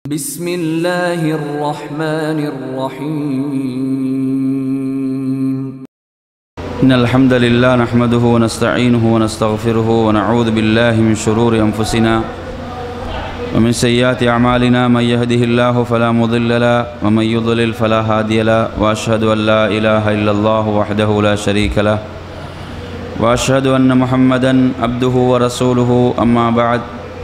بسم الله الرحمن الرحيم إن الحمد لله نحمده ونستعينه ونستغفره ونعوذ بالله من شرور أنفسنا ومن سيئات أعمالنا من يهده الله فلا مضل له ومن يضلل فلا هادي له وأشهد أن لا إله إلا الله وحده لا شريك له وأشهد أن محمدا عبده ورسوله أما بعد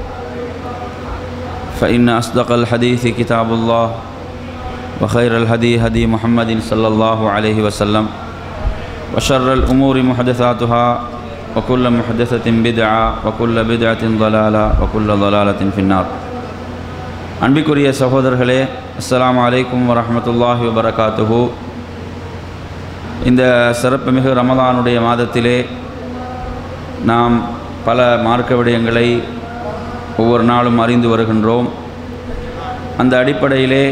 فإن أصدق الحديث كتاب الله وخير الهدي هدي محمد صلى الله عليه وسلم وشر الأمور محدثاتها وكل محدثة بدعة وكل بدعة ضلالة وكل ضلالة في النار அன்பிற்குரிய சகோதரர்களே அஸ்ஸலாமு அலைக்கும் வரஹ்மத்துல்லாஹி வபரகாத்துஹு இந்த சிறப்புமிகு ரமலானுடைய மாதத்திலே நாம் பல மார்க்க விடயங்களை ஒவ்வொரு நாளும் அறிந்து வருகின்றோம் அந்த அடிப்படையிலே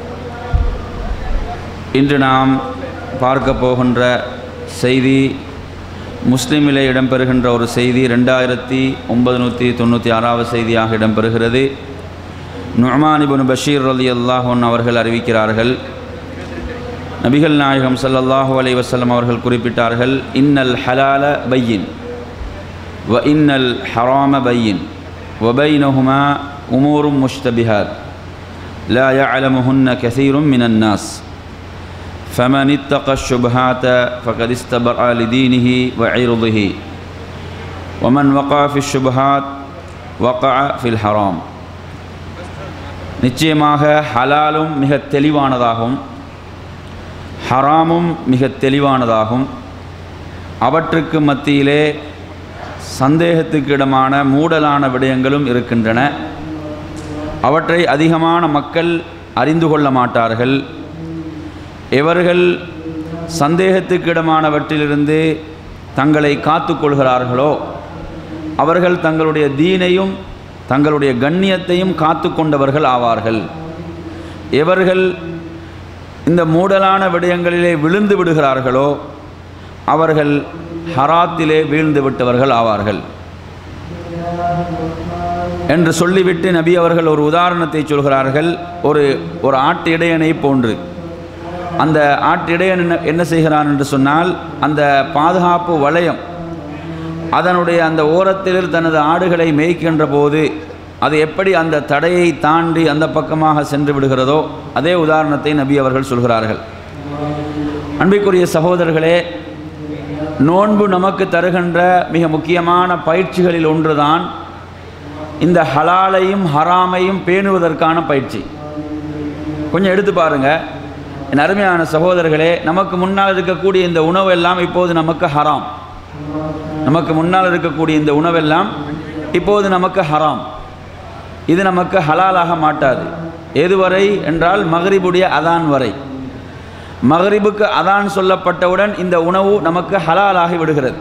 இன்று நாம் பார்க்க போகின்ற செய்தி முஸ்லீமிலே இடம்பெறுகின்ற ஒரு செய்தி ரெண்டாயிரத்தி ஒன்பது நூற்றி தொண்ணூற்றி ஆறாவது செய்தியாக இடம்பெறுகிறது நுமானிபுன் பஷீர் அலி அல்லாஹன் அவர்கள் அறிவிக்கிறார்கள் நபிகள் நாயகம் ஸல்லல்லாஹு அலைஹி வஸல்லம் அவர்கள் குறிப்பிட்டார்கள் இன்னல் ஹலால பையின் வ இன்னல் ஹராம பையின் வபைனஹுமா உமூரும் முஷ்தபிஹாத் لا يعلمهن كثير من الناس فمن اتقى الشبهات فقد استبرأ لدينه وعرضه ومن وقع في الشبهات وقع في الحرام நிச்சயமாக ஹலாலும் மிக தெளிவானதாகும் ஹராமும் மிக தெளிவானதாகும் அவற்றுக்கு மத்தியிலே சந்தேகத்துக்கு இடமான மூடலான விடயங்களும் இருக்கின்றன அவற்றை அதிகமான மக்கள் அறிந்து கொள்ள மாட்டார்கள் எவர்கள் சந்தேகத்துக்கிடமானவற்றிலிருந்து தங்களை காத்து கொள்கிறார்களோ அவர்கள் தங்களுடைய தீனையும் தங்களுடைய கண்ணியத்தையும் காத்து கொண்டவர்கள் ஆவார்கள் எவர்கள் இந்த மூடலான விடயங்களிலே விழுந்து விடுகிறார்களோ அவர்கள் ஹராத்திலே வீழ்ந்து விட்டவர்கள் ஆவார்கள் என்று சொல்லிவிட்டு நபி அவர்கள் ஒரு உதாரணத்தை சொல்கிறார்கள் ஒரு ஒரு ஆட்டு இடையனை போன்று அந்த ஆட்டு இடையன் என்ன என்ன செய்கிறான் என்று சொன்னால் அந்த பாதுகாப்பு வளையம் அதனுடைய அந்த ஓரத்தில் தனது ஆடுகளை மேய்க்கின்ற போது அது எப்படி அந்த தடையை தாண்டி அந்த பக்கமாக சென்று விடுகிறதோ அதே உதாரணத்தை நபி அவர்கள் சொல்கிறார்கள் அன்பிற்குரிய சகோதரர்களே நோன்பு நமக்கு தருகின்ற மிக முக்கியமான பயிற்சிகளில் ஒன்றுதான் இந்த ஹலாலையும் ஹராமையும் பேணுவதற்கான பயிற்சி கொஞ்சம் எடுத்து பாருங்க என் அருமையான சகோதரர்களே நமக்கு முன்னால் இருக்கக்கூடிய இந்த உணவெல்லாம் இப்போது நமக்கு ஹராம் நமக்கு முன்னால் இருக்கக்கூடிய இந்த உணவெல்லாம் இப்போது நமக்கு ஹராம் இது நமக்கு ஹலாலாக மாட்டாது எதுவரை என்றால் மகரிபுடைய அதான் வரை மகரிபுக்கு அதான் சொல்லப்பட்டவுடன் இந்த உணவு நமக்கு ஹலாலாகி விடுகிறது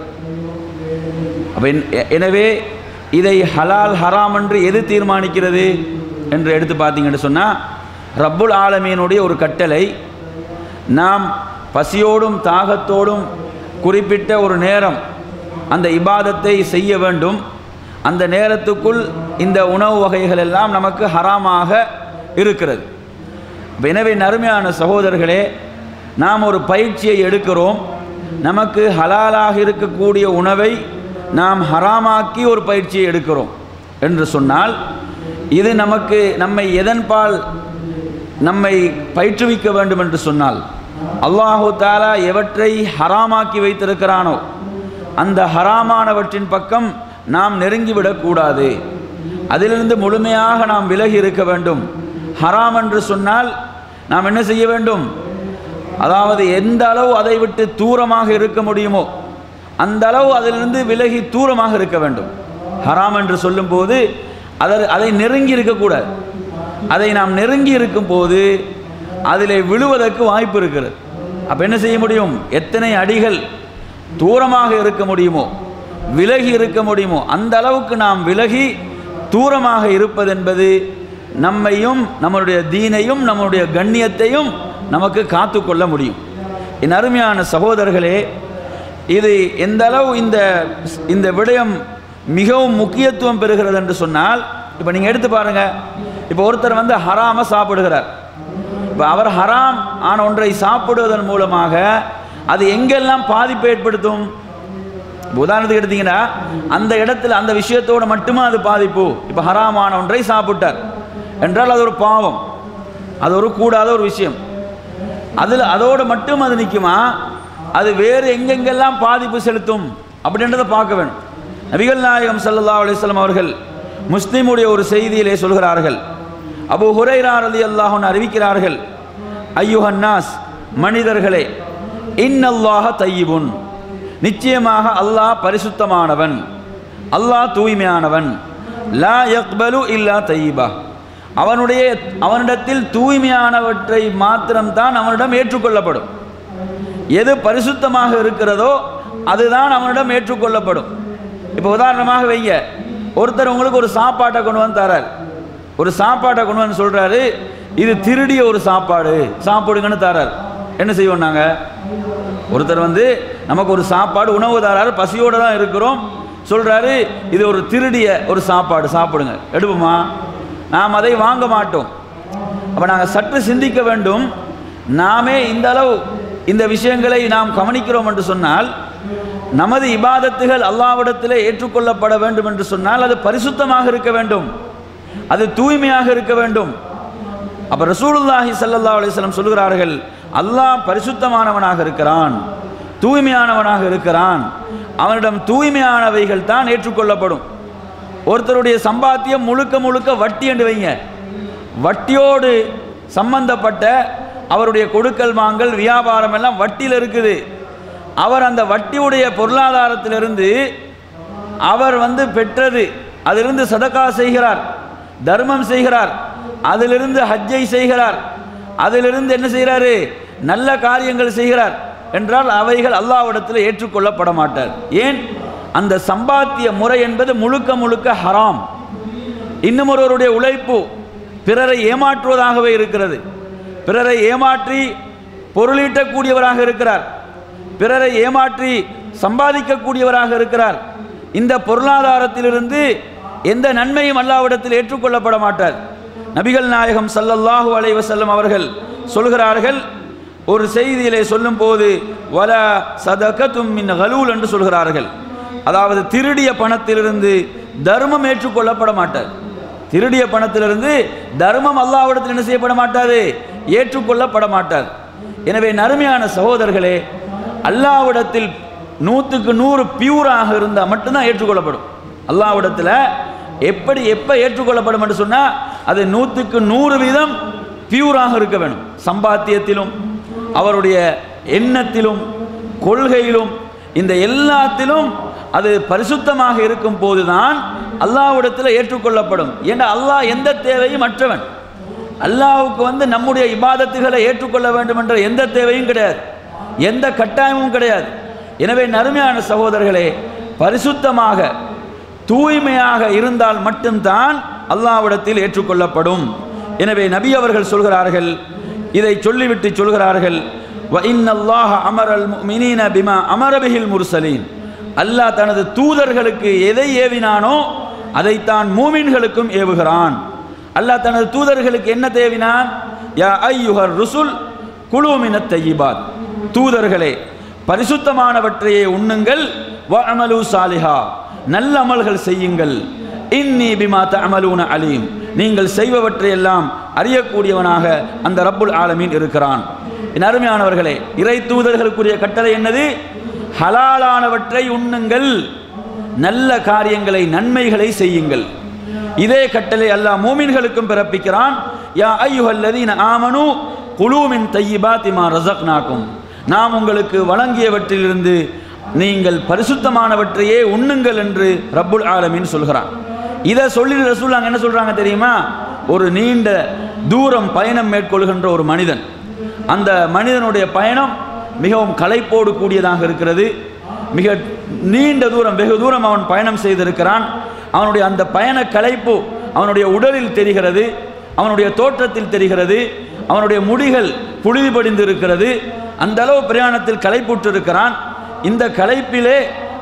அப்ப எனவே இதை ஹலால் ஹராம் என்று எது தீர்மானிக்கிறது என்று எடுத்து பார்த்தீங்கன்னு சொன்னால் ரப்புல் ஆலமீனுடைய ஒரு கட்டளை நாம் பசியோடும் தாகத்தோடும் குறிப்பிட்ட ஒரு நேரம் அந்த இபாதத்தை செய்ய வேண்டும் அந்த நேரத்துக்குள் இந்த உணவு வகைகள் எல்லாம் நமக்கு ஹராமாக இருக்கிறது எனவே நறுமையான சகோதரர்களே நாம் ஒரு பயிற்சியை எடுக்கிறோம் நமக்கு ஹலாலாக இருக்கக்கூடிய உணவை நாம் ஹராமாக்கி ஒரு பயிற்சியை எடுக்கிறோம் என்று சொன்னால் இது நமக்கு நம்மை எதன்பால் நம்மை பயிற்றுவிக்க வேண்டும் என்று சொன்னால் அல்லாஹு தாலா எவற்றை ஹராமாக்கி வைத்திருக்கிறானோ அந்த ஹராமானவற்றின் பக்கம் நாம் நெருங்கிவிடக்கூடாது அதிலிருந்து முழுமையாக நாம் விலகி இருக்க வேண்டும் ஹராம் என்று சொன்னால் நாம் என்ன செய்ய வேண்டும் அதாவது எந்த அளவு அதை விட்டு தூரமாக இருக்க முடியுமோ அந்த அளவு அதிலிருந்து விலகி தூரமாக இருக்க வேண்டும் ஹராம் என்று சொல்லும்போது அதை அதை நெருங்கி இருக்கக்கூடாது அதை நாம் நெருங்கி இருக்கும் போது அதில் விழுவதற்கு வாய்ப்பு இருக்கிறது அப்போ என்ன செய்ய முடியும் எத்தனை அடிகள் தூரமாக இருக்க முடியுமோ விலகி இருக்க முடியுமோ அந்த அளவுக்கு நாம் விலகி தூரமாக இருப்பதென்பது நம்மையும் நம்மளுடைய தீனையும் நம்முடைய கண்ணியத்தையும் நமக்கு காத்து கொள்ள முடியும் என் அருமையான சகோதரர்களே இது எந்த அளவு இந்த இந்த விடயம் மிகவும் முக்கியத்துவம் பெறுகிறது என்று சொன்னால் இப்போ நீங்கள் எடுத்து பாருங்கள் இப்போ ஒருத்தர் வந்து ஹராம சாப்பிடுகிறார் இப்போ அவர் ஹராம் ஆன ஒன்றை சாப்பிடுவதன் மூலமாக அது எங்கெல்லாம் பாதிப்பை ஏற்படுத்தும் இப்ப உதாரணத்துக்கு எடுத்தீங்கன்னா அந்த இடத்துல அந்த விஷயத்தோட மட்டுமே அது பாதிப்பு இப்போ ஹராமான ஒன்றை சாப்பிட்டார் என்றால் அது ஒரு பாவம் அது ஒரு கூடாத ஒரு விஷயம் அதில் அதோடு மட்டும் அது நிற்குமா அது வேறு எங்கெங்கெல்லாம் பாதிப்பு செலுத்தும் அப்படின்றத பார்க்க வேணும் நபிகள் நாயகம் ஸல்லல்லாஹு அலைஹி வஸல்லம் அவர்கள் முஸ்லிமுடைய ஒரு செய்தியிலே சொல்கிறார்கள் அபு ஹுரைரா ரலியல்லாஹு அன்ஹு அறிவிக்கிறார்கள் ஐயுஹன்னாஸ் மனிதர்களே இன்னல்லாஹ தையிபுன் நிச்சயமாக அல்லாஹ் பரிசுத்தமானவன் அல்லாஹ் தூய்மையானவன் லா யக்பலு இல்லா தையிபா அவனுடைய அவனிடத்தில் தூய்மையானவற்றை மாத்திரம்தான் அவனிடம் ஏற்றுக்கொள்ளப்படும் எது பரிசுத்தமாக இருக்கிறதோ அதுதான் அவனிடம் ஏற்றுக்கொள்ளப்படும் இப்போ உதாரணமாக வைங்க ஒருத்தர் உங்களுக்கு ஒரு சாப்பாட்டை கொண்டு வந்து தரார் ஒரு சாப்பாட்டை கொண்டு வந்து சொல்றாரு இது திருடிய ஒரு சாப்பாடு சாப்பிடுங்கன்னு தரார் என்ன செய்வோம் நாங்கள் ஒருத்தர் வந்து நமக்கு ஒரு சாப்பாடு உணவு தராரு பசியோடு தான் இருக்கிறோம் சொல்றாரு இது ஒரு திருடிய ஒரு சாப்பாடு சாப்பிடுங்க எடுப்போமா நாம் அதை வாங்க மாட்டோம் அப்போ நாங்கள் சற்று சிந்திக்க வேண்டும் நாமே இந்த அளவு இந்த விஷயங்களை நாம் கவனிக்கிறோம் என்று சொன்னால் நமது இபாதத்துகள் அல்லாவிடத்திலே ஏற்றுக்கொள்ளப்பட வேண்டும் என்று சொன்னால் அது பரிசுத்தமாக இருக்க வேண்டும் அது தூய்மையாக இருக்க வேண்டும் அப்ப ரசூலுல்லாஹி ஸல்லல்லாஹு அலைஹி வஸல்லம் சொல்கிறார்கள் அல்லாஹ் பரிசுத்தமானவனாக இருக்கிறான் தூய்மையானவனாக இருக்கிறான் அவனிடம் தூய்மையானவைகள் தான் ஏற்றுக்கொள்ளப்படும் ஒருத்தருடைய சம்பாத்தியம் முழுக்க முழுக்க வட்டி என்று வைங்க வட்டியோடு சம்பந்தப்பட்ட அவருடைய கொடுக்கல் வாங்கல் வியாபாரம் எல்லாம் வட்டியில் இருக்குது அவர் அந்த வட்டியுடைய பொருளாதாரத்திலிருந்து அவர் வந்து பெற்றது அதிலிருந்து சதக்கா செய்கிறார் தர்மம் செய்கிறார் அதிலிருந்து ஹஜ்ஜை செய்கிறார் அதிலிருந்து என்ன செய்கிறாரு நல்ல காரியங்கள் செய்கிறார் என்றால் அவைகள் அல்லாவிடத்தில் ஏற்றுக்கொள்ளப்பட மாட்டார் ஏன் அந்த சம்பாத்திய முறை என்பது முழுக்க முழுக்க ஹராம் இன்னும் ஒருவருடைய உழைப்பு பிறரை ஏமாற்றுவதாகவே இருக்கிறது பிறரை ஏமாற்றி பொருளீட்டக்கூடியவராக இருக்கிறார் பிறரை ஏமாற்றி சம்பாதிக்கக்கூடியவராக இருக்கிறார் இந்த பொருளாதாரத்திலிருந்து எந்த நன்மையும் அல்லாவிடத்தில் ஏற்றுக்கொள்ளப்பட மாட்டார் நபிகள் நாயகம் ஸல்லல்லாஹு அலைஹி வஸல்லம் அவர்கள் சொல்கிறார்கள் ஒரு செய்தியிலே சொல்லும்போது வல சதகத்தும் மின் கலூல் என்று சொல்கிறார்கள் அதாவது திருடிய பணத்திலிருந்து தர்மம் ஏற்றுக்கொள்ளப்பட மாட்டார் திருடிய பணத்திலிருந்து தர்மம் அல்லாவிடத்தில் என்ன செய்யப்பட மாட்டாது ஏற்றுக்கொள்ளப்பட மாட்டார் எனவே நறுமையான சகோதரர்களே அல்லாவிடத்தில் நூற்றுக்கு நூறு பியூராக இருந்தால் மட்டும்தான் ஏற்றுக்கொள்ளப்படும் அல்லாவிடத்தில் எப்படி எப்போ ஏற்றுக்கொள்ளப்படும் என்று சொன்னால் அது நூற்றுக்கு நூறு வீதம் பியூராக இருக்க வேணும் சம்பாத்தியத்திலும் அவருடைய எண்ணத்திலும் கொள்கையிலும் இந்த எல்லாத்திலும் அது பரிசுத்தமாக இருக்கும் போதுதான் அல்லாஹ்விடத்தில் ஏற்றுக்கொள்ளப்படும் ஏன்னா அல்லாஹ் எந்த தேவையும் அற்றவன் அல்லாஹ்வுக்கு வந்து நம்முடைய இபாதத்துகளை ஏற்றுக்கொள்ள வேண்டும் என்ற எந்த தேவையும் கிடையாது எந்த கட்டாயமும் கிடையாது எனவே நறுமையான சகோதரர்களே பரிசுத்தமாக தூய்மையாக இருந்தால் மட்டும்தான் அல்லாஹ்விடத்தில் ஏற்றுக்கொள்ளப்படும் எனவே நபி அவர்கள் சொல்கிறார்கள் இதை சொல்லிவிட்டு சொல்கிறார்கள் "வ இன்னல்லாஹ அமரல் முஃமினீன பிமா அமர பிஹில் முர்சலீன் அல்லாஹ் தனது தூதர்களுக்கு எதை ஏவினானோ அதைத்தான் மூமின்களுக்கும் ஏவுகிறான் அல்லாஹ் தனது தூதர்களுக்கு என்ன தேவினான் யா ஐயுஹர் ருசுல் குழுமின தையிபாத் தூதர்களே பரிசுத்தமானவற்றையே உண்ணுங்கள் வ அமலு சாலிஹா நல்ல அமல்கள் செய்யுங்கள் இன்னி பிமா தஅமலூன அலீம் நீங்கள் செய்பவற்றையெல்லாம் அறியக்கூடியவனாக அந்த ரப்புல் ஆலமீன் இருக்கிறான் என் அருமையானவர்களே இறை தூதர்களுக்குரிய கட்டளை என்னது ஹலாலானவற்றை உண்ணுங்கள் நல்ல காரியங்களை நன்மைகளை செய்யுங்கள் இதே கட்டளை அல்லாஹ் மூமின்களுக்கும் பிறப்பிக்கிறான் யா ஐயுஹல்லதீன ஆமனு குலூமின் தையிபாத்தி மா ரஸக்னாக்கும் நாம் உங்களுக்கு வழங்கியவற்றிலிருந்து நீங்கள் பரிசுத்தமானவற்றையே உண்ணுங்கள் என்று ரப்புல் ஆலமீன் சொல்கிறான் இதை சொல்லி ரசூல்லாங்க என்ன சொல்றாங்க தெரியுமா ஒரு நீண்ட தூரம் பயணம் மேற்கொள்கின்ற ஒரு மனிதன் அந்த மனிதனுடைய பயணம் மிகவும் களைப்போடு கூடியதாக இருக்கிறது மிக நீண்ட தூரம் வெகு தூரம் அவன் பயணம் செய்திருக்கிறான் அவனுடைய அந்த பயண களைப்பு அவனுடைய உடலில் தெரிகிறது அவனுடைய தோற்றத்தில் தெரிகிறது அவனுடைய முடிகள் புழுதி படிந்து இருக்கிறது அந்த அளவு பிரயாணத்தில் களைப்புற்று இருக்கிறான் இந்த களைப்பிலே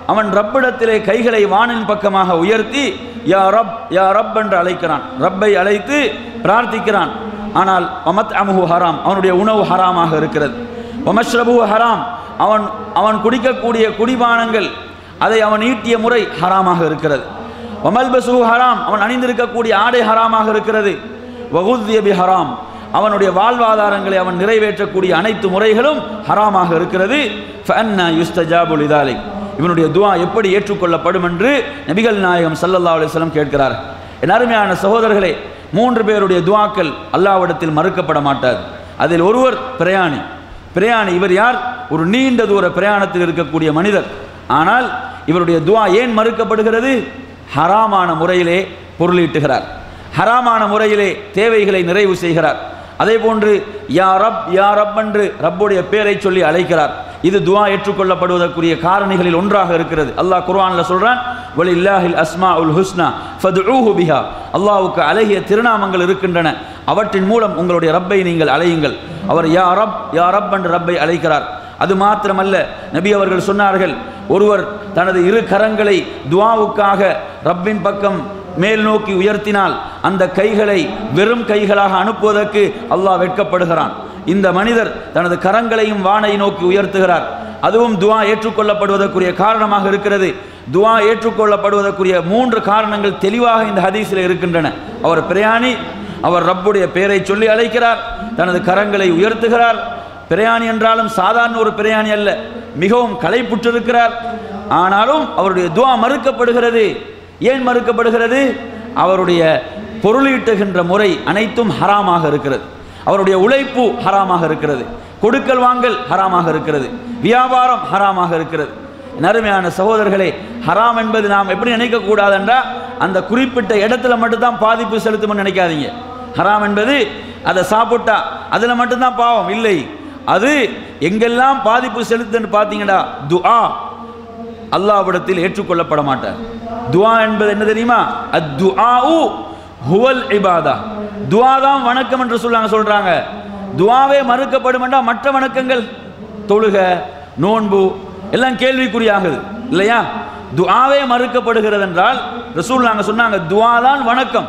அவன் ரப்பிடத்திலே கைகளை வானின் பக்கமாக உயர்த்தி யா ரப் யா ரப் என்று அழைக்கிறான் ரப்பை அழைத்து பிரார்த்திக்கிறான் ஆனால் ஒமத் அமுஹு ஹராம் அவனுடைய உணவு ஹராமாக இருக்கிறது ஒமஸ்ரபு ஹராம் அவன் அவன் குடிக்கக்கூடிய குடிபானங்கள் அதை அவன் ஈட்டிய முறை ஹராமாக இருக்கிறது ஒமல்பசு ஹராம் அவன் அணிந்திருக்கக்கூடிய ஆடை ஹராமாக இருக்கிறது வகுத்திய பி ஹராம் அவனுடைய வாழ்வாதாரங்களை அவன் நிறைவேற்றக்கூடிய அனைத்து முறைகளும் ஹராமாக இருக்கிறது ஃபஅன்னா யுஸ்தஜாபு லிதாலிக் இவனுடைய துஆ எப்படி ஏற்றுக்கொள்ளப்படும் என்று நபிகள் நாயகம் ஸல்லல்லாஹு அலைஹி வஸல்லம் கேட்கிறார் என் அருமையான சகோதரர்களே மூன்று பேருடைய துஆக்கள் அல்லாஹ்விடத்தில் மறுக்கப்பட மாட்டாது அதில் ஒருவர் பிரயாணி பிரயாணி இவர் யார் ஒரு நீண்ட தூர பிரயாணத்தில் இருக்கக்கூடிய மனிதர் ஆனால் இவருடைய துஆ ஏன் மறுக்கப்படுகிறது ஹராமான முறையிலே பொருளீட்டுகிறார் ஹராமான முறையிலே தேவைகளை நிறைவு செய்கிறார் அதே போன்று யா ரப் யா ரப் என்று ரப்புடைய பேரை சொல்லி அழைக்கிறார் இது துஆ ஏற்றுக்கொள்ளப்படுவதற்குரிய காரணிகளில் ஒன்றாக இருக்கிறது அல்லாஹ் குர்ஆன்ல சொல்றான் வலில்லாஹில் அஸ்மா உல் ஹுஸ்னா ஃபதுஊஹு பிஹா அல்லாஹ்வுக்கு அழகிய திருநாமங்கள் இருக்கின்றன அவற்றின் மூலம் உங்களுடைய ரப்பை நீங்கள் அழையுங்கள் அவர் யா ரப் யா ரப் என்று ரப்பை அழைக்கிறார் அது மாத்திரமல்ல நபி அவர்கள் சொன்னார்கள் ஒருவர் தனது இரு கரங்களை துஆவுக்காக ரப்பின் பக்கம் மேல் நோக்கி உயர்த்தினால் அந்த கைகளை வெறும் கைகளாக அனுப்புவதற்கு அல்லாஹ் வெட்கப்படுகிறான் இந்த மனிதர் தனது கரங்களையும் வானை நோக்கி உயர்த்துகிறார் அதுவும் துஆ ஏற்றுக்கொள்ளப்படுவதற்குரிய காரணமாக இருக்கிறது துஆ ஏற்றுக்கொள்ளப்படுவதற்குரிய மூன்று காரணங்கள் தெளிவாக இந்த ஹதீஸில் இருக்கின்றன அவர் பிரயாணி அவர் ரப்புடைய பெயரை சொல்லி அழைக்கிறார் தனது கரங்களை உயர்த்துகிறார் பிரயாணி என்றாலும் சாதாரண ஒரு பிரயாணி அல்ல மிகவும் களைப்புற்றிருக்கிறார் ஆனாலும் அவருடைய துஆ மறுக்கப்படுகிறது ஏன் மறுக்கப்படுகிறது அவருடைய பொருளீட்டுகின்ற முறை அனைத்தும் ஹராமாக இருக்கிறது அவருடைய உழைப்பு ஹராமாக இருக்கிறது கொடுக்கல் வாங்கல் ஹராமாக இருக்கிறது வியாபாரம் ஹராமாக இருக்கிறது நறுமையான சகோதரர்களே ஹராம் என்பது நாம் எப்படி நினைக்கக்கூடாது என்றால் அந்த குறிப்பிட்ட இடத்துல மட்டும்தான் பாதிப்பு செலுத்தும்னு நினைக்காதீங்க ஹராம் என்பது அதை சாப்பிட்டா அதில் மட்டும்தான் பாவம் இல்லை அது எங்கெல்லாம் பாதிப்பு செலுத்துன்னு பார்த்தீங்கன்னா துஆ அல்லாஹ்விடத்தில் ஏற்றுக்கொள்ளப்பட மாட்டார் துஆ என்பது என்ன தெரியுமா அத்துஆஉ ஹுவல் இபாதா துஆ தான் வணக்கம் என்று சொல்லாங்க சொல்றாங்க துஆவே மறுக்கப்படும் என்றால் மற்ற வணக்கங்கள் தொழுக நோன்பு எல்லாம் கேள்விக்குறியாகுது இல்லையா துஆவே மறுக்கப்படுகிறது என்றால் ரசூல் நாங்க சொன்னாங்க துஆ தான் வணக்கம்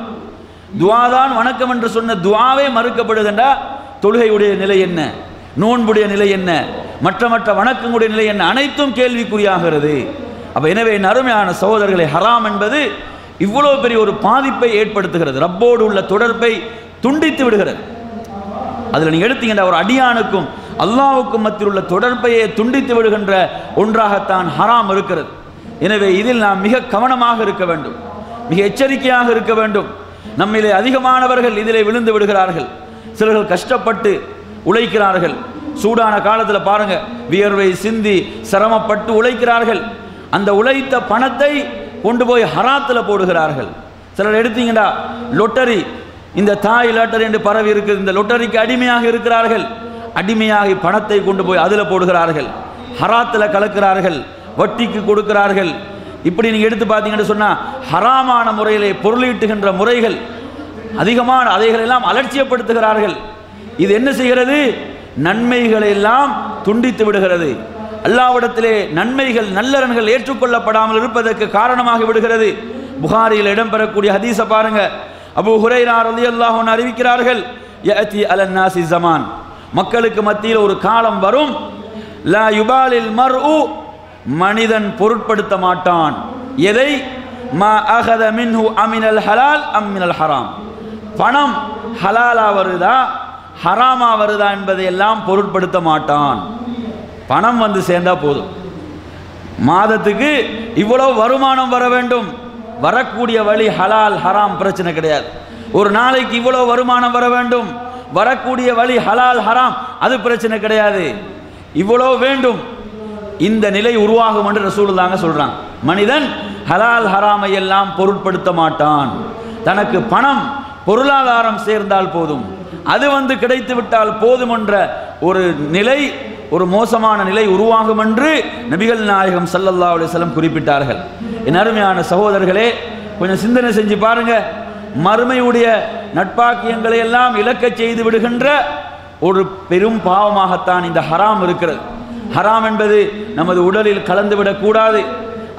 துஆ தான் வணக்கம் என்று சொன்ன துஆவே மறுக்கப்படுது என்றால் தொழுகையுடைய நிலை என்ன நோன்புடைய நிலை என்ன மற்ற மற்ற வணக்கங்களுடைய நிலை என்ன அனைத்தும் கேள்விக்குறியாகிறது அப்ப எனவே என் அருமையான சகோதரர்களை ஹராம் என்பது இவ்வளவு பெரிய ஒரு பாதிப்பை ஏற்படுத்துகிறது ரப்போடு உள்ள தொடர்பை துண்டித்து விடுகிறது அதில் நீங்க எடுத்தீங்கன்னா ஒரு அடியானுக்கும் அல்லாவுக்கும் மத்தியில் உள்ள தொடர்பையே துண்டித்து விடுகின்ற ஒன்றாகத்தான் ஹராம் இருக்கிறது எனவே இதில் நாம் மிக கவனமாக இருக்க வேண்டும் மிக எச்சரிக்கையாக இருக்க வேண்டும் நம்மிலே அதிகமானவர்கள் இதிலே விழுந்து விடுகிறார்கள் சிலர்கள் கஷ்டப்பட்டு உழைக்கிறார்கள் சூடான காலத்தில் பாருங்க வியர்வை சிந்தி சிரமப்பட்டு உழைக்கிறார்கள் அந்த உழைத்த பணத்தை கொண்டு போய் ஹராத்தில் போடுகிறார்கள் சிலர் எடுத்தீங்கடா லொட்டரி இந்த தாய் லாட்டரி என்று பரவி இருக்குது இந்த லொட்டரிக்கு அடிமையாக இருக்கிறார்கள் அடிமையாகி பணத்தை கொண்டு போய் அதில் போடுகிறார்கள் ஹராத்தில் கலக்கிறார்கள் வட்டிக்கு கொடுக்கிறார்கள் இப்படி நீங்கள் எடுத்து பார்த்தீங்கன்னு சொன்னால் ஹராமான முறையிலே பொருளீட்டுகின்ற முறைகள் அதிகமான அதைகள் எல்லாம் அலட்சியப்படுத்துகிறார்கள் இது என்ன செய்கிறது நன்மைகளை எல்லாம் துண்டித்து விடுகிறது அல்லாவிடத்திலே நன்மைகள் நல்லறன்கள் ஏற்றுக்கொள்ளப்படாமல் இருப்பதற்கு காரணமாகி விடுகிறது புகாரியில் இடம்பெறக்கூடிய ஹதீஸை பாருங்க அபு ஹுரைரா ரலியல்லாஹு அன்ஹு அறிவிக்கிறார்கள் யஅதி அலன் நாசி ஜமான் மக்களுக்கு மத்தியில் ஒரு காலம் வரும் லா யுபாலில் மர்உ மனிதன் பொருட்படுத்த மாட்டான் எதை மா அகத மின்ஹு அமினல் ஹலால் அம்மினல் ஹராம் பணம் ஹலாலா வருதா ஹராமா வருதா என்பதை எல்லாம் பொருட்படுத்த மாட்டான் பணம் வந்து சேர்ந்தா போதும் மாதத்துக்கு இவ்வளவு வருமானம் வர வேண்டும் வரக்கூடிய வழி ஹலால் ஹராம் பிரச்சனை கிடையாது ஒரு நாளைக்கு இவ்வளவு வருமானம் வர வேண்டும் வரக்கூடிய வழி ஹலால் ஹராம் அது பிரச்சனை கிடையாது இவ்வளவு வேண்டும் இந்த நிலை உருவாகும் என்று ரசூலுல்லாங்க சொல்றாங்க மனிதன் ஹலால் ஹராமை எல்லாம் பொருட்படுத்த மாட்டான் தனக்கு பணம் பொருளாதாரம் சேர்ந்தால் போதும் அது வந்து கிடைத்து விட்டால் போதும் என்ற ஒரு நிலை ஒரு மோசமான நிலை உருவாகும் என்று நபிகள் நாயகம் ஸல்லல்லாஹு அலைஹி வஸல்லம் குறிப்பிட்டார்கள் என் அருமையான சகோதரர்களே கொஞ்சம் சிந்தனை செஞ்சு பாருங்க மறுமையுடைய நட்பாக்கியங்களை எல்லாம் இழக்கச் செய்து விடுகின்ற ஒரு பெரும் பாவமாகத்தான் இந்த ஹராம் இருக்கிறது ஹராம் என்பது நமது உடலில் கலந்துவிடக் கூடாது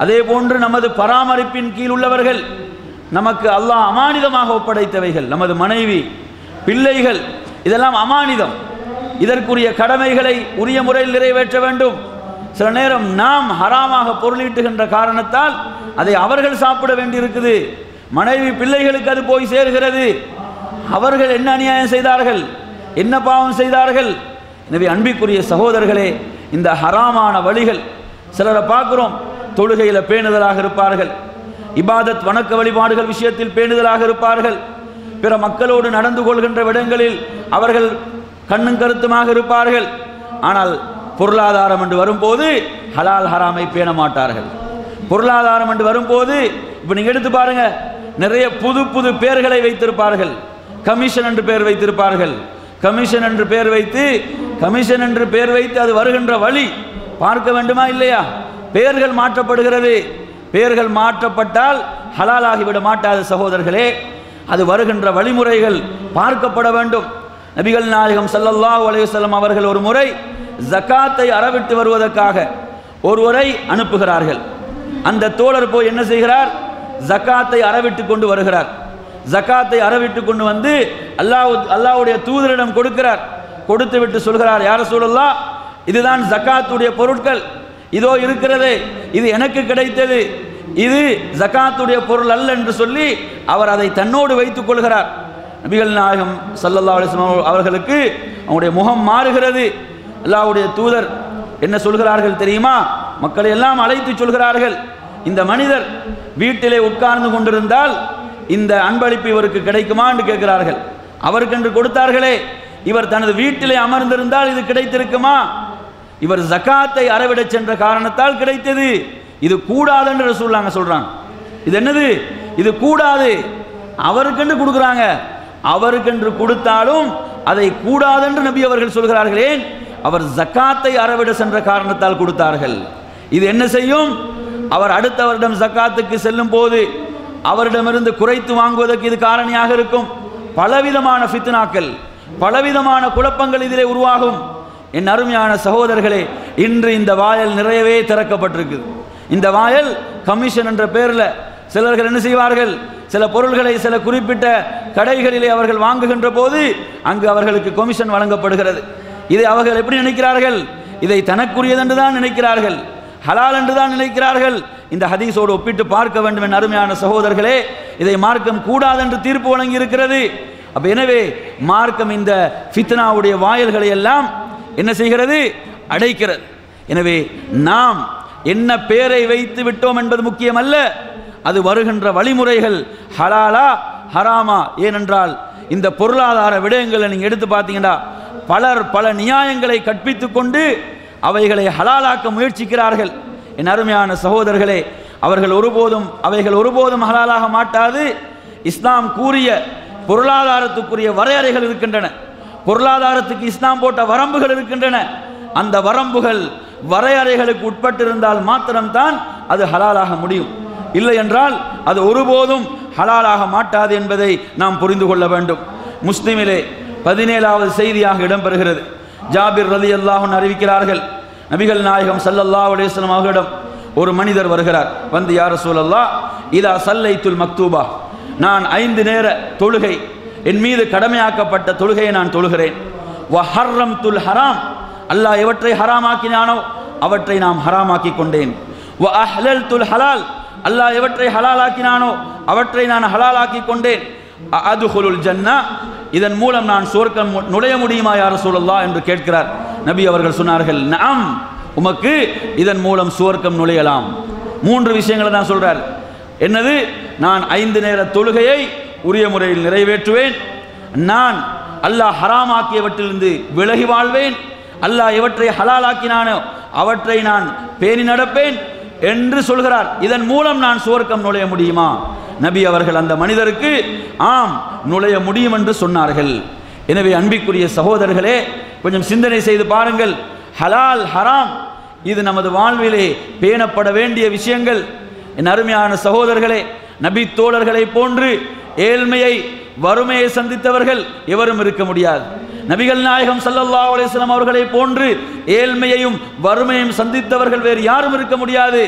அதே போன்று நமது பராமரிப்பின் கீழ் உள்ளவர்கள் நமக்கு அல்லாஹ் அமானிதமாக ஒப்படைத்தவைகள் நமது மனைவி பிள்ளைகள் இதெல்லாம் அமானிதம் இதற்குரிய கடமைகளை உரிய முறையில் நிறைவேற்ற வேண்டும் சில நேரம் நாம் ஹராமாக பொருளீட்டுகின்ற காரணத்தால் அதை அவர்கள் சாப்பிட வேண்டியிருக்குது மனைவி பிள்ளைகளுக்கு அது போய் சேர்கிறது அவர்கள் என்ன அநியாயம் செய்தார்கள் என்ன பாவம் செய்தார்கள் எனவே அன்பிற்குரிய சகோதரர்களே இந்த ஹராமான வழிகள் சிலரை பார்க்கிறோம் தொழுகையில் பேணுதலாக இருப்பார்கள் இபாதத் வணக்க வழிபாடுகள் விஷயத்தில் பேணுதலாக இருப்பார்கள் பிற மக்களோடு நடந்து கொள்கின்ற விடங்களில் அவர்கள் கண்ணும் கருத்துமாக இருப்பார்கள் ஆனால் பொருளாதாரம் என்று வரும்போது ஹலால் ஹராமை பேண மாட்டார்கள் பொருளாதாரம் என்று வரும்போது இப்போ நீங்கள் எடுத்து பாருங்க நிறைய புது புது பெயர்களை வைத்திருப்பார்கள் கமிஷன் என்று பெயர் வைத்திருப்பார்கள் கமிஷன் என்று பெயர் வைத்து கமிஷன் என்று பெயர் வைத்து அது வருகின்ற வழி பார்க்க வேண்டுமா இல்லையா பெயர்கள் மாற்றப்படுகிறது பெயர்கள் மாற்றப்பட்டால் ஹலாலாகிவிட மாட்டாத சகோதரர்களே அது வருகின்ற வழிமுறைகள் பார்க்கப்பட வேண்டும் நபிகள் நாயகம் ஸல்லல்லாஹு அலைஹி வஸல்லம் அவர்கள் ஒரு முறை ஜகாத்தை அறவிட்டு வருவதற்காக ஒருவரை அனுப்புகிறார்கள் அந்த தோழர் போய் என்ன செய்கிறார் ஜகாத்தை அறவிட்டு கொண்டு வருகிறார் ஜகாத்தை அறவிட்டு கொண்டு வந்து அல்லாஹ் அல்லாஹ்வுடைய தூதரிடம் கொடுக்கிறார் கொடுத்து விட்டு சொல்கிறார் யார சொல்லலாம் இதுதான் ஜகாத்துடைய பொருட்கள் இதோ இருக்கிறதே இது எனக்கு கிடைத்தது இது ஜகாத்துடைய பொருள் அல்ல என்று சொல்லி அவர் அதை தன்னோடு வைத்துக் கொள்கிறார் நபிகள் நாயகம் ஸல்லல்லாஹு அலைஹி வஸல்லம் அவர்களுக்கு அவருடைய முகம் மாறுகிறது அல்லாஹ்வுடைய தூதர் என்ன சொல்கிறார்கள் தெரியுமா மக்களை எல்லாம் அழைத்து சொல்கிறார்கள் இந்த மனிதர் வீட்டிலே உட்கார்ந்து கொண்டிருந்தால் இந்த அன்பளிப்பு இவருக்கு கிடைக்குமா என்று கேட்கிறார்கள் அவருக்கென்று கொடுத்தார்களே இவர் தனது வீட்டிலே அமர்ந்திருந்தால் இது கிடைத்திருக்குமா இவர் ஜகாத்தை அறவிடச் சென்ற காரணத்தால் கிடைத்தது இது கூடாது என்று ரசூலுல்லாங்க சொல்றாங்க இது என்னது இது கூடாது அவருக்கென்று கொடுக்குறாங்க அவருக்கென்று கொடுத்தாலும் அதை கூடாதென்று நபி அவர்கள் சொல்கிறார்கள் ஏன் அவர் ஜக்காத்தை அறவிட சென்ற காரணத்தால் கொடுத்தார்கள் இது என்ன செய்யும் அவர் அடுத்த வருடம் ஜக்காத்துக்கு செல்லும் போது அவரிடமிருந்து குறைத்து வாங்குவதற்கு இது காரணியாக இருக்கும் பலவிதமான ஃபித்னாக்கள் பலவிதமான குழப்பங்கள் இதிலே உருவாகும் என் அருமையான சகோதரர்களே இன்று இந்த வாயல் நிறையவே திறக்கப்பட்டிருக்குது இந்த வாயல் கமிஷன் என்ற பேரில் சிலர்கள் என்ன செய்வார்கள் சில பொருள்களை சில குறிப்பிட்ட கடைகளிலே அவர்கள் வாங்குகின்ற போது அங்கு அவர்களுக்கு கமிஷன் வழங்கப்படுகிறது இதை அவர்கள் எப்படி நினைக்கிறார்கள் இதை தனக்குரியது என்று தான் நினைக்கிறார்கள் ஹலால் என்று தான் நினைக்கிறார்கள் இந்த ஹதீஸோடு ஒப்பிட்டு பார்க்க வேண்டும் என் அருமையான சகோதரர்களே இதை மார்க்கம் கூடாது என்று தீர்ப்பு வழங்கி இருக்கிறது அப்ப எனவே மார்க்கம் இந்த ஃபித்னாவுடைய வாயல்களை எல்லாம் என்ன செய்கிறது அடைக்கிறது எனவே நாம் என்ன பெயரை வைத்து விட்டோம் என்பது முக்கியமல்ல அது வருகின்ற வழிமுறைகள் ஹலாலா ஹராமா ஏனென்றால் இந்த பொருளாதார விடயங்களை நீங்கள் எடுத்து பார்த்தீங்கன்னா பலர் பல நியாயங்களை கற்பித்துக் கொண்டு அவைகளை ஹலாலாக்க முயற்சிக்கிறார்கள் என் அருமையான சகோதரர்களே அவர்கள் ஒருபோதும் அவைகள் ஒருபோதும் ஹலாலாக மாட்டாது இஸ்லாம் கூறிய பொருளாதாரத்துக்குரிய வரையறைகள் இருக்கின்றன பொருளாதாரத்துக்கு இஸ்லாம் போட்ட வரம்புகள் இருக்கின்றன அந்த வரம்புகள் வரையறைகளுக்கு உட்பட்டிருந்தால் மாத்திரம்தான் அது ஹலாலாக முடியும் இல்லை என்றால் அது ஒருபோதும் ஹலாலாக மாட்டாது என்பதை நாம் புரிந்து கொள்ள வேண்டும் முஸ்லிமிலே பதினேழாவது செய்தியாக இடம்பெறுகிறது ஜாபிர் ரலி அல்லாஹன் அறிவிக்கிறார்கள் நபிகள் நாயகம் சல்லல்லா அலேஸ்லம் அவர்களிடம் ஒரு மனிதர் வருகிறார் வந்து யார் சூழல்லா இதா சல்லைத்துல் மக்தூபா நான் ஐந்து நேர தொழுகை என் மீது கடமையாக்கப்பட்ட தொழுகையை நான் தொழுகிறேன் வஹர்ரம் துல் ஹராம் அல்லாஹ் எவற்றை ஹராமாக்கினானோ அவற்றை நாம் ஹராமாக்கி கொண்டேன் வ அஹ்லல் துல் ஹலால் அல்லாஹ் எவற்றை ஹலாலாக்கினானோ அவற்றை நான் ஹலாலாக்கி கொண்டேன் அதுஹுலுல் ஜன்னா இதன் மூலம் நான் சுவர்க்கம் நுழைய முடியுமா யார் சூழல்லா என்று கேட்கிறார் நபி அவர்கள் சொன்னார்கள் நாம் உமக்கு இதன் மூலம் சுவர்க்கம் நுழையலாம் மூன்று விஷயங்களை தான் சொல்றார் என்னது நான் ஐந்து நேர தொழுகையை உரிய முறையில் நிறைவேற்றுவேன் நான் அல்லாஹ் ஹராமாக்கியவற்றிலிருந்து விலகி வாழ்வேன் அல்லாஹ் எவற்றை ஹலாலாக்கினானோ அவற்றை நான் பேணி நடப்பேன் என்று சொல்கிறார் இதன் மூலம் நான் சுவர்க்கம் நுழைய முடியுமா நபி அவர்கள் அந்த மனிதருக்கு ஆம் நுழைய முடியும் என்று சொன்னார்கள் எனவே அன்பிற்குரிய சகோதரர்களே கொஞ்சம் சிந்தனை செய்து பாருங்கள் ஹலால் ஹராம் இது நமது வாழ்விலே பேணப்பட வேண்டிய விஷயங்கள் என் அருமையான சகோதரர்களே நபி தோழர்களை போன்று ஏழ்மையை வறுமையை சந்தித்தவர்கள் எவரும் இருக்க முடியாது நபிகள் நாயகம் சல்லல்லா அலிஸ்லாம் அவர்களை போன்று ஏழ்மையையும் வறுமையையும் சந்தித்தவர்கள் வேறு யாரும் இருக்க முடியாது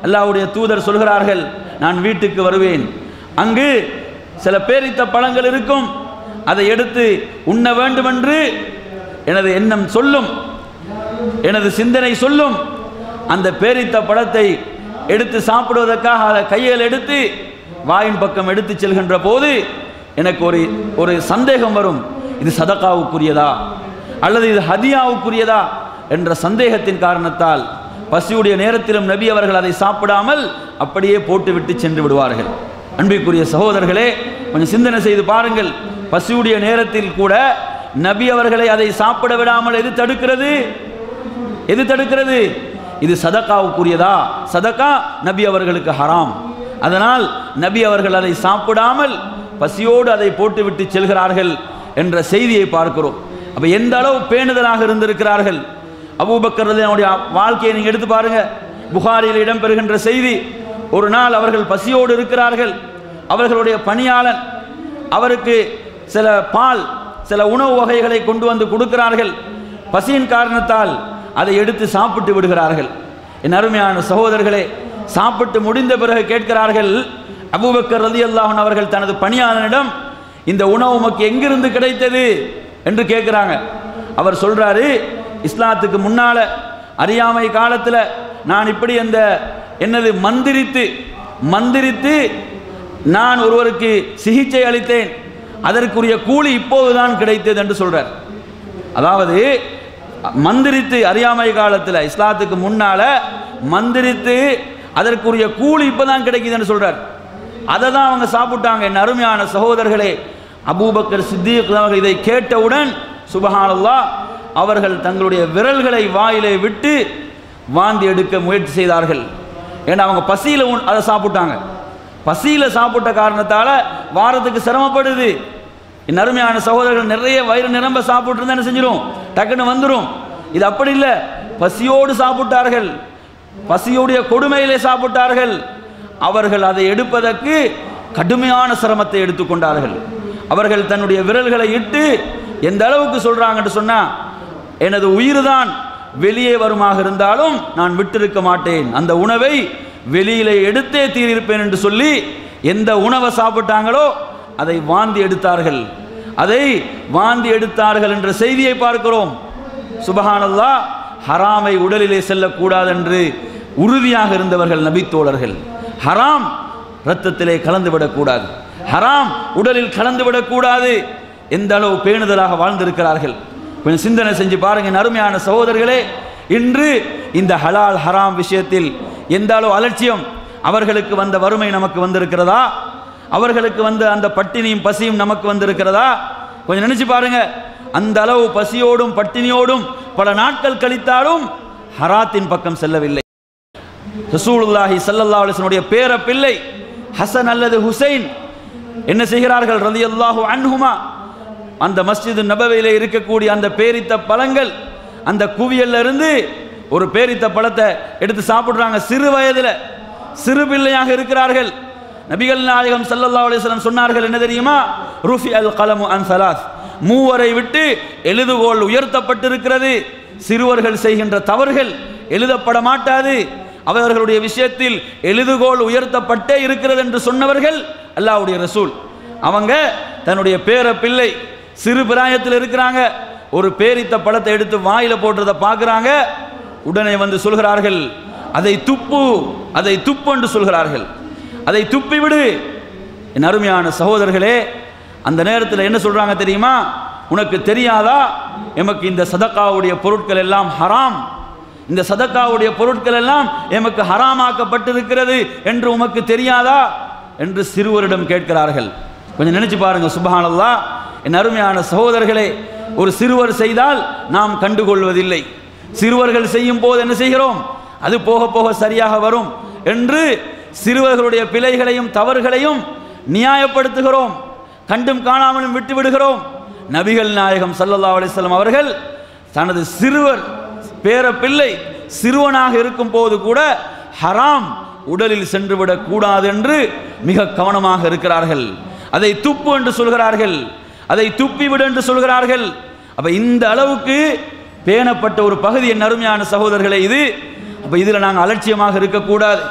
அல்லாஹ்வுடைய தூதர் சொல்கிறார்கள் நான் வீட்டுக்கு வருவேன் அங்கு சில பேரித்த பழங்கள் இருக்கும் அதை எடுத்து உண்ண வேண்டுமென்று எனது எண்ணம் சொல்லும் எனது சிந்தனை சொல்லும் அந்த பேரித்த பழத்தை எடுத்து சாப்பிடுவதற்காக அதை கையில் எடுத்து வாயின் பக்கம் எடுத்து செல்கின்ற போது எனக்கு ஒரு ஒரு சந்தேகம் வரும் இது சதகாவுக்குரியதா அல்லது இது ஹதியாவுக்குரியதா என்ற சந்தேகத்தின் காரணத்தால் பசியுடைய நேரத்திலும் நபி அவர்கள் அதை சாப்பிடாமல் அப்படியே போட்டுவிட்டு சென்று விடுவார்கள் அன்பிற்குரிய சகோதரர்களே கொஞ்சம் சிந்தனை செய்து பாருங்கள் பசியுடைய நேரத்தில் கூட நபி அவர்களை அதை சாப்பிட விடாமல் எது தடுக்கிறது எது தடுக்கிறது இது சதக்காவுக்குரியதா சதக்கா நபி அவர்களுக்கு ஹராம் அதனால் நபி அவர்கள் அதை சாப்பிடாமல் பசியோடு அதை போட்டுவிட்டு செல்கிறார்கள் என்ற செய்தியை பார்க்கிறோம் அப்ப எந்த அளவு பேணுதலாக இருந்திருக்கிறார்கள் அபூபக்கர் ரலியல்லாஹுடைய வாழ்க்கையை நீங்க எடுத்து பாருங்க புகாரில் இடம்பெறுகின்ற செய்தி ஒரு நாள் அவர்கள் பசியோடு இருக்கிறார்கள் அவர்களுடைய பணியாளன் அவருக்கு சில பால் சில உணவு வகைகளை கொண்டு வந்து கொடுக்கிறார்கள் பசியின் காரணத்தால் அதை எடுத்து சாப்பிட்டு விடுகிறார்கள் என் அருமையான சகோதரர்களே சாப்பிட்டு முடிந்த பிறகு கேட்கிறார்கள் அபூபக்கர் ரலியல்லாஹு அவர்கள் தனது பணியாளனிடம் இந்த உணவு உமக்கு எங்கிருந்து கிடைத்தது என்று கேட்குறாங்க அவர் சொல்றாரு இஸ்லாத்துக்கு முன்னால அறியாமை காலத்தில் நான் இப்படி அந்த என்னது மந்திரித்து மந்திரித்து நான் ஒருவருக்கு சிகிச்சை அளித்தேன் அதற்குரிய கூலி இப்போதுதான் கிடைத்தது என்று சொல்றார் அதாவது மந்திரித்து அறியாமை காலத்தில் இஸ்லாத்துக்கு முன்னால மந்திரித்து அதற்குரிய கூலி இப்பதான் கிடைக்குதுன்னு சொல்றார் அதை தான் அவங்க சாப்பிட்டாங்க என் அருமையான சகோதரர்களே அபூபக்கர் சித்திக் அவர்கள் இதை கேட்டவுடன் சுபஹானல்லாஹ் அவர்கள் தங்களுடைய விரல்களை வாயிலே விட்டு வாந்தி எடுக்க முயற்சி செய்தார்கள் ஏன்னா அவங்க பசியில் உண்- அதை சாப்பிட்டாங்க பசியில் சாப்பிட்ட காரணத்தால் வாரத்துக்கு சிரமப்படுது என் அருமையான சகோதரர்கள் நிறைய வயிறு நிரம்ப சாப்பிட்டு இருந்தா என்ன செஞ்சிடும் டக்குன்னு வந்துடும் இது அப்படி இல்லை பசியோடு சாப்பிட்டார்கள் பசியோடைய கொடுமையிலே சாப்பிட்டார்கள் அவர்கள் அதை எடுப்பதற்கு கடுமையான சிரமத்தை எடுத்துக்கொண்டார்கள் அவர்கள் தன்னுடைய விரல்களை இட்டு எந்த அளவுக்கு சொல்றாங்கன்னு சொன்னா எனது உயிர்தான் வெளியே வருமாக இருந்தாலும் நான் விட்டிருக்க மாட்டேன் அந்த உணவை வெளியிலே எடுத்தே தீரிருப்பேன் என்று சொல்லி எந்த உணவை சாப்பிட்டாங்களோ அதை வாந்தி எடுத்தார்கள் அதை வாந்தி எடுத்தார்கள் என்ற செய்தியை பார்க்கிறோம் சுபஹானல்லாஹ் ஹராமை உடலிலே செல்லக்கூடாது என்று உறுதியாக இருந்தவர்கள் நபித்தோழர்கள் ஹராம் இரத்தத்திலே கலந்து விடக்கூடாது ஹராம் உடலில் கலந்து விடக்கூடாது எந்த அளவு பேணுதலாக வாழ்ந்திருக்கிறார்கள் கொஞ்சம் சிந்தனை செஞ்சு பாருங்க என் அருமையான சகோதரர்களே இன்று இந்த ஹலால் ஹராம் விஷயத்தில் எந்த அளவு அலட்சியம் அவர்களுக்கு வந்த வறுமை நமக்கு வந்திருக்கிறதா அவர்களுக்கு வந்த அந்த பட்டினியும் பசியும் நமக்கு வந்திருக்கிறதா கொஞ்சம் நினைச்சு பாருங்க அந்த அளவு பசியோடும் பட்டினியோடும் பல நாட்கள் கழித்தாலும் ஹராத்தின் பக்கம் செல்லவில்லை ரசூலுல்லாஹி ஸல்லல்லாஹு அலைஹி வஸல்லம் பேர பிள்ளை ஹசன் அல்லது ஹுசைன் என்ன செய்கிறார்கள் ரலியல்லாஹு அன்ஹுமா அந்த மஸ்ஜிது நபவியிலே இருக்கக்கூடிய அந்த பேரித்த பழங்கள் அந்த குவியல்ல இருந்து ஒரு பேரித்த பழத்தை எடுத்து சாப்பிடுறாங்க சிறு வயதுல சிறு பிள்ளையாக இருக்கிறார்கள் நபிகள் நாயகம் ஸல்லல்லாஹு அலைஹி வஸல்லம் சொன்னார்கள் என்ன தெரியுமா ருஃபி அல் கலமு அன் சலாஸ் மூவரை விட்டு எழுதுகோல் உயர்த்தப்பட்டிருக்கிறது சிறுவர்கள் செய்கின்ற தவறுகள் எழுதப்பட மாட்டாது அவர்களுடைய விஷயத்தில் எழுதுகோல் உயர்த்தப்பட்டே இருக்கிறது என்று சொன்னவர்கள் அல்லாஹ்வுடைய ரசூல் அவங்க தன்னுடைய பேர பிள்ளை சிறு பிராயத்தில் இருக்கிறாங்க ஒரு பேரித்த பழத்தை எடுத்து வாயில போடுறதை பார்க்குறாங்க உடனே வந்து சொல்கிறார்கள் அதை துப்பு அதை துப்பு என்று சொல்கிறார்கள் அதை துப்பி விடு என் அருமையான சகோதரர்களே அந்த நேரத்தில் என்ன சொல்றாங்க தெரியுமா உனக்கு தெரியாதா எமக்கு இந்த சதக்காவுடைய பொருட்கள் எல்லாம் ஹராம் இந்த சதக்காவுடைய பொருட்கள் எல்லாம் எமக்கு ஹராமாக்கப்பட்டிருக்கிறது என்று உமக்கு தெரியாதா என்று சிறுவரிடம் கேட்கிறார்கள் கொஞ்சம் நினைச்சு பாருங்க சுபஹானல்லாஹ் என் அருமையான சகோதரர்களே ஒரு சிறுவர் செய்தால் நாம் கண்டுகொள்வதில்லை சிறுவர்கள் செய்யும் போது என்ன செய்கிறோம் அது போக போக சரியாக வரும் என்று சிறுவர்களுடைய பிழைகளையும் தவறுகளையும் நியாயப்படுத்துகிறோம் கண்டும் காணாமலும் விட்டு விடுகிறோம் நபிகள் நாயகம் ஸல்லல்லாஹு அலைஹி வஸல்லம் அவர்கள் தனது சிறுவர் பேர பிள்ளை சிறுவனாக இருக்கும் போது கூட ஹராம் உடலில் சென்றுவிடக் கூடாது என்று மிக கவனமாக இருக்கிறார்கள் அதை துப்பு என்று சொல்கிறார்கள் அதை துப்பி விடு என்று சொல்கிறார்கள் அப்ப இந்த அளவுக்கு பேணப்பட்ட ஒரு பகுதி என் அருமையான சகோதரர்களே இது அப்ப இதுல நாங்கள் அலட்சியமாக இருக்கக்கூடாது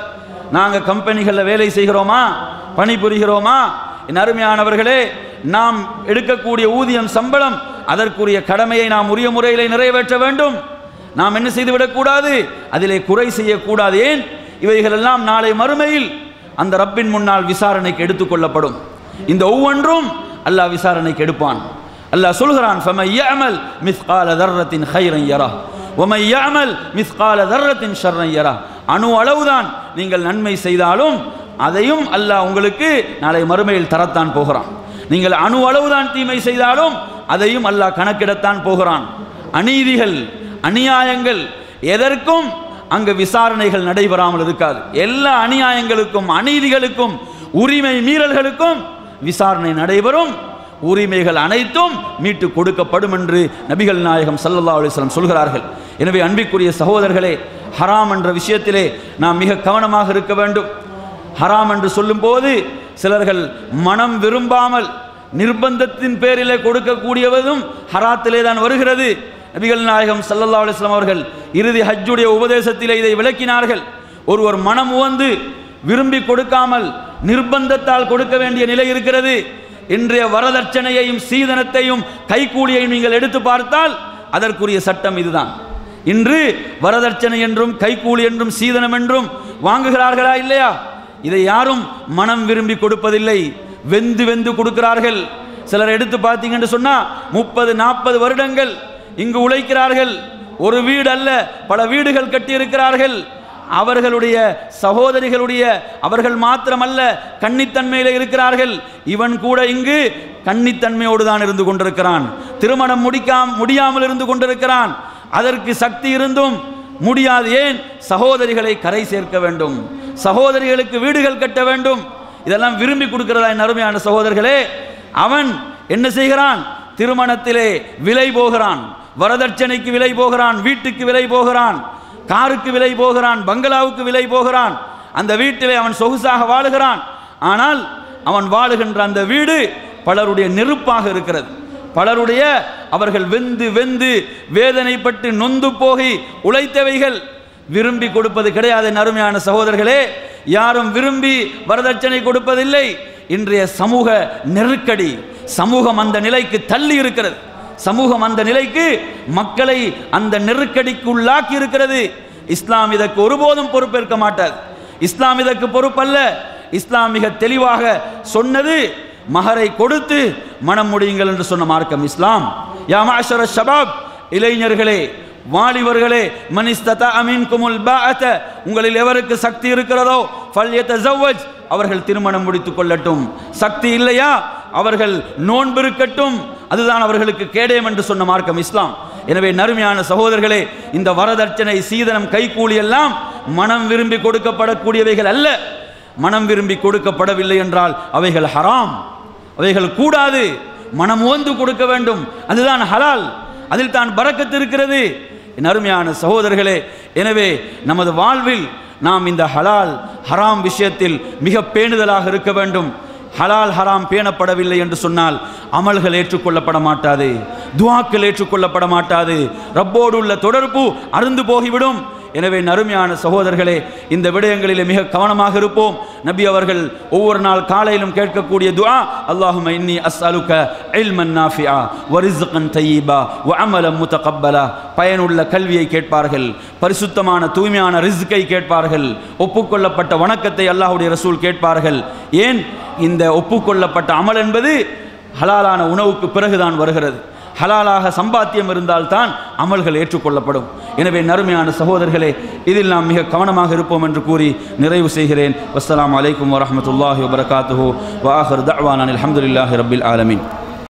நாங்கள் கம்பெனிகளில் வேலை செய்கிறோமா பணிபுரிகிறோமா என் அருமையானவர்களே நாம் எடுக்கக்கூடிய ஊதியம் சம்பளம் அதற்குரிய கடமையை நாம் உரிய முறையிலே நிறைவேற்ற வேண்டும் நாம் என்ன செய்துவிடக்கூடாது அதிலே குறை செய்யக்கூடாது ஏன் இவைகளெல்லாம் நாளை மறுமையில் அந்த ரப்பின் முன்னால் விசாரணைக்கு எடுத்துக்கொள்ளப்படும் இந்த ஒவ்வொன்றும் அல்லாஹ் விசாரணைக்கு எடுப்பான் அல்லாஹ் சொல்கிறான் ஃபம யஅமல் மிஸ்கால தர்ரத்தின் ஹைரன் யரா ஒமை யஅமல் மிஸ்கால தர்ரத்தின் ஷர்ரன் யரா அணு அளவுதான் நீங்கள் நன்மை செய்தாலும் அதையும் அல்லாஹ் உங்களுக்கு நாளை மறுமையில் தரத்தான் போகிறான் நீங்கள் அணு அளவுதான் தீமை செய்தாலும் அதையும் அல்லாஹ் கணக்கிடத்தான் போகிறான் அநீதிகள் அநியாயங்கள் எதற்கும் அங்கு விசாரணைகள் நடைபெறாமல் இருக்காது எல்லா அநியாயங்களுக்கும் அநீதிகளுக்கும் உரிமை மீறல்களுக்கும் விசாரணை நடைபெறும் உரிமைகள் அனைத்தும் மீட்டு கொடுக்கப்படும் என்று நபிகள் நாயகம் சல்லல்லா அலிஸ்லாம் சொல்கிறார்கள் எனவே அன்பிற்குரிய சகோதரர்களே ஹராம் என்ற விஷயத்திலே நாம் மிக கவனமாக இருக்க வேண்டும் ஹராம் என்று சொல்லும்போது சிலர்கள் மனம் விரும்பாமல் நிர்பந்தத்தின் பேரிலே கொடுக்கக்கூடியவதும் ஹராத்திலே தான் வருகிறது நபிகள் நாயகம் சல்லல்லா அலிஸ்லாம் அவர்கள் இறுதி ஹஜ்ஜுடைய உபதேசத்திலே இதை விளக்கினார்கள் ஒருவர் மனம் உவந்து விரும்பி கொடுக்காமல் நிர்பந்தத்தால் கொடுக்க வேண்டிய நிலை இருக்கிறது இன்றைய வரதட்சணையையும் சீதனத்தையும் கைக்கூலியையும் நீங்கள் எடுத்து பார்த்தால் அதற்குரிய சட்டம் இதுதான் இன்று வரதட்சணை என்றும் கைக்கூலி என்றும் சீதனம் என்றும் வாங்குகிறார்களா இல்லையா இதை யாரும் மனம் விரும்பி கொடுப்பதில்லை வெந்து வெந்து கொடுக்கிறார்கள் சிலர் எடுத்து பார்த்தீங்கன்னு சொன்னா முப்பது நாற்பது வருடங்கள் இங்கு உழைக்கிறார்கள் ஒரு வீடு அல்ல பல வீடுகள் கட்டி இருக்கிறார்கள் அவர்களுடைய சகோதரிகளுடைய அவர்கள் மாத்திரமல்ல கன்னித்தன்மையில் இருக்கிறார்கள் இவன் கூட இங்கு கன்னித்தன்மையோடு தான் இருந்து கொண்டிருக்கிறான் திருமணம் முடிக்காம முடியாமல் இருந்து கொண்டிருக்கிறான் அதற்கு சக்தி இருந்தும் முடியாது ஏன் சகோதரிகளை கரை சேர்க்க வேண்டும் சகோதரிகளுக்கு வீடுகள் கட்ட வேண்டும் இதெல்லாம் விரும்பி கொடுக்கிறதா என் அருமையான சகோதரர்களே அவன் என்ன செய்கிறான் திருமணத்திலே விலை போகிறான் வரதட்சணைக்கு விலை போகிறான் வீட்டுக்கு விலை போகிறான் காருக்கு விலை போகிறான் பங்களாவுக்கு விலை போகிறான் அந்த வீட்டிலே அவன் சொகுசாக வாழுகிறான் ஆனால் அவன் வாழுகின்ற அந்த வீடு பலருடைய நெருப்பாக இருக்கிறது பலருடைய அவர்கள் வெந்து வெந்து வேதனைப்பட்டு நொந்து போகி உழைத்தவைகள் விரும்பி கொடுப்பது கிடையாது என் அருமையான சகோதரர்களே யாரும் விரும்பி வரதட்சணை கொடுப்பதில்லை இன்றைய சமூக நெருக்கடி சமூகம் அந்த நிலைக்கு தள்ளி இருக்கிறது சமூகம் அந்த நிலைக்கு மக்களை அந்த நெருக்கடிக்கு உள்ளாக்கி இருக்கிறது இஸ்லாம் இதற்கு ஒருபோதும் பொறுப்பேற்க மாட்டாது இஸ்லாம் இதற்கு பொறுப்பல்ல இஸ்லாம் மிக தெளிவாக சொன்னது மகரை கொடுத்து மனம் முடியுங்கள் என்று சொன்ன மார்க்கம் இஸ்லாம் யா மாஷர ஷபாப் இளைஞர்களே வாலிபர்களே மனிஸ்தத அமீன் குமுல் பாஅத உங்களில் எவருக்கு சக்தி இருக்கிறதோ ஃபல்யதஸவ்வஜ் அவர்கள் திருமணம் முடித்துக் கொள்ளட்டும் சக்தி இல்லையா அவர்கள் நோன்பிருக்கட்டும் அதுதான் அவர்களுக்கு கேடயம் என்று சொன்ன மார்க்கம் இஸ்லாம் எனவே நறுமையான சகோதரர்களே இந்த வரதட்சணை சீதனம் கைக்கூலி எல்லாம் மனம் விரும்பி கொடுக்கப்படக்கூடியவைகள் அல்ல மனம் விரும்பி கொடுக்கப்படவில்லை என்றால் அவைகள் ஹராம் அவைகள் கூடாது மனம் ஓந்து கொடுக்க வேண்டும் அதுதான் ஹலால் அதில் தான் பறக்கத்து இருக்கிறது என் அருமையான சகோதரர்களே எனவே நமது வாழ்வில் நாம் இந்த ஹலால் ஹராம் விஷயத்தில் மிக பேணுதலாக இருக்க வேண்டும் ஹலால் ஹராம் பேணப்படவில்லை என்று சொன்னால் அமல்கள் ஏற்றுக்கொள்ளப்பட மாட்டாது துவாக்கள் ஏற்றுக்கொள்ளப்பட மாட்டாது ரப்போடு உள்ள தொடர்பு அருந்து போகிவிடும் எனவே நறுமையான சகோதரர்களே இந்த விடயங்களிலே மிக கவனமாக இருப்போம் நபி அவர்கள் ஒவ்வொரு நாள் காலையிலும் கேட்கக்கூடிய துஆ அல்லாஹும இன்னி அஸ்அலுக இல்மன் நாஃபிஆ வ ரிஸ்கன் தய்யிபா வ அமலம் முத்தகப்பலா பயனுள்ள கல்வியை கேட்பார்கள் பரிசுத்தமான தூய்மையான ரிஸ்கை கேட்பார்கள் ஒப்புக்கொள்ளப்பட்ட வணக்கத்தை அல்லாஹ்வுடைய ரசூல் கேட்பார்கள் ஏன் இந்த ஒப்புக்கொள்ளப்பட்ட அமல் என்பது ஹலாலான உணவுக்கு பிறகுதான் வருகிறது ஹலாலாக சம்பாத்தியம் இருந்தால்தான் அமல்கள் ஏற்றுக்கொள்ளப்படும் எனவே நறுமையான சகோதரர்களே இதில் நாம் மிக கவனமாக இருப்போம் என்று கூறி நிறைவு செய்கிறேன் வஸ்ஸலாமு அலைக்கும் வரஹ்மத்துல்லாஹி வபரகாத்துஹு வாஹர் தஅவானா அல்ஹம்துலில்லாஹி ரப்பில் ஆலமீன்